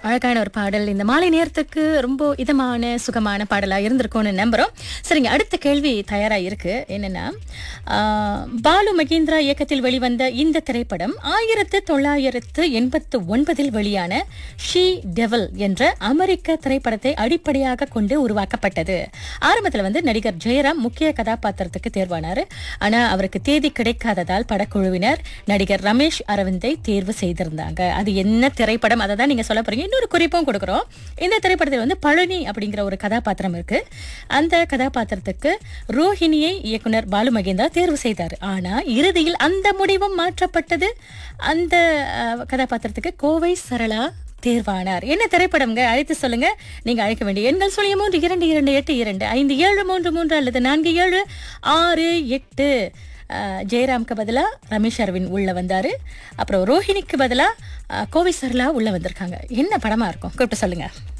அழகான ஒரு பாடல் இந்த மாலை நேரத்துக்கு ரொம்ப இதமான சுகமான பாடலா இருந்திருக்கும்னு நம்புறோம் சரிங்க அடுத்த கேள்வி தயாரா இருக்கு என்னன்னா ஆஹ், பாலு மகேந்திரா இயக்கத்தில் வெளிவந்த இந்த திரைப்படம் ஆயிரத்து தொள்ளாயிரத்து எண்பத்து ஒன்பதில் வெளியான ஷீ டெவல் என்ற அமெரிக்க திரைப்படத்தை அடிப்படையாக கொண்டு உருவாக்கப்பட்டது ஆரம்பத்துல வந்து நடிகர் ஜெயராம் முக்கிய கதாபாத்திரத்துக்கு தேர்வானாரு ஆனா அவருக்கு தேதி கிடைக்காததால் படக்குழுவினர் நடிகர் ரமேஷ் அரவிந்தை தேர்வு செய்திருந்தாங்க அது என்ன திரைப்படம் அதை தான் நீங்க சொல்ல போறீங்க இன்னொரு குறிப்பும் கொடுக்குறோம் இந்த திரைப்படத்தில் வந்து பழனி அப்படிங்கிற ஒரு கதாபாத்திரம் இருக்கு அந்த கதாபாத்திரத்துக்கு ரோஹிணியை இயக்குனர் பாலு மகேந்திரா தேர்வு செய்தார் ஆனா இறுதியில் அந்த முடிவும் மாற்றப்பட்டது அந்த அஹ், கதாபாத்திரத்துக்கு கோவை சரளா தேர்வானார் என்ன திரைப்படம்ங்க அழைத்து சொல்லுங்க நீங்க அழைக்க வேண்டிய எண்கள் சொல்லிய மூன்று இரண்டு இரண்டு எட்டு இரண்டு ஐந்து ஏழு மூன்று மூன்று அல்லது நான்கு ஏழு ஆறு எட்டு அஹ், ஜெயராம்க்கு பதிலா ரமேஷ் அரவிந்த் உள்ள வந்தாரு அப்புறம் ரோஹிணிக்கு பதிலா அஹ், கோவை சரளா உள்ள வந்திருக்காங்க என்ன படமா இருக்கும் கூப்பிட்டு சொல்லுங்க